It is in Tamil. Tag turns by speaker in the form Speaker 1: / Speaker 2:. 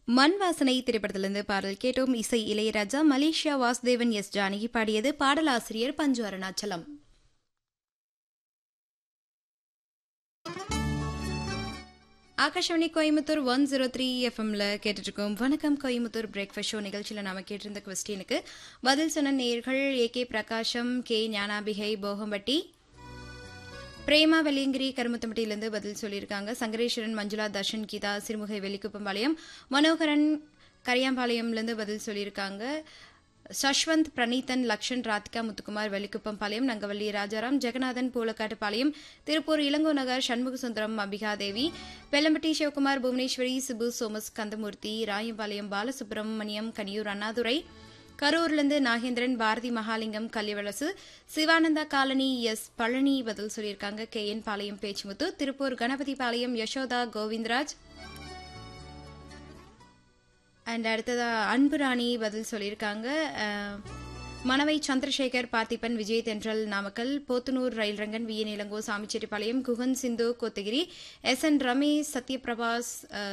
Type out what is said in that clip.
Speaker 1: மண் வாசனை திரைப்படத்திலிருந்து பாடல் கேட்டோம் இசை இளையராஜா மலேசியா வாசுதேவன் எஸ் ஜானகி பாடியது பாடலாசிரியர் Panchu Arunachalam Akashvani Coimbatore one zero three எஃப்எம்ல கேட்டுட்டு இருக்கோம் வணக்கம் கோயம்புத்தூர் பிரேக்ஃபாஸ்ட் ஷோ நிகழ்ச்சியில் நாம கேட்டிருந்த கொஸ்டினுக்கு பதில் சொன்ன நேர்கள் A K Prakasham K Gnanambigai Bogampatti Prema Velliangiri கருமுத்தம்பட்டியிலிருந்து பதில் சொல்லியிருக்காங்க சங்கரேஸ்வரன் மஞ்சுளா தர்ஷன் கீதா சிறுமுகை வெள்ளிக்குப்பம்பாளையம் மனோகரன் கரியாம்பாளையம்லேருந்து பதில் சொல்லியிருக்காங்க சஷ்வந்த் பிரணீதன் லக்ஷன் ராதிகா முத்துக்குமார் வெள்ளிக்குப்பம் பாளையம் நங்கவள்ளி ராஜாராம் ஜெகநாதன் பூலக்காட்டுப்பாளையம் திருப்பூர் இளங்கோ நகர் சண்முக சுந்தரம் அம்பிகாதேவி பெல்லம்பட்டி சிவகுமார் புவனேஸ்வரி சிபு சோமஸ் கந்தமூர்த்தி ராயம்பாளையம் பாலசுப்ரமணியம் கனியூர் அண்ணாதுரை கரூர்லேருந்து நாகேந்திரன் பாரதி மகாலிங்கம் கல்யவளசு சிவானந்தா காலனி எஸ் பழனி பதில் சொல்லியிருக்காங்க K N Palayam Pechimuthu Tiruppur Ganapathy Palayam Yashoda Govindaraj and அடுத்ததா அன்பு ராணி பதில் சொல்லியிருக்காங்க அஹ், மணவை சந்திரசேகர் பார்த்திபன் விஜய் தென்றல் நாமக்கல் போத்தனூர் ரயில் Rangan V N Ilango Samichettipalayam Guhan Sindhu Kotagiri S N Ramesh Sathyaprabhas அஹ்,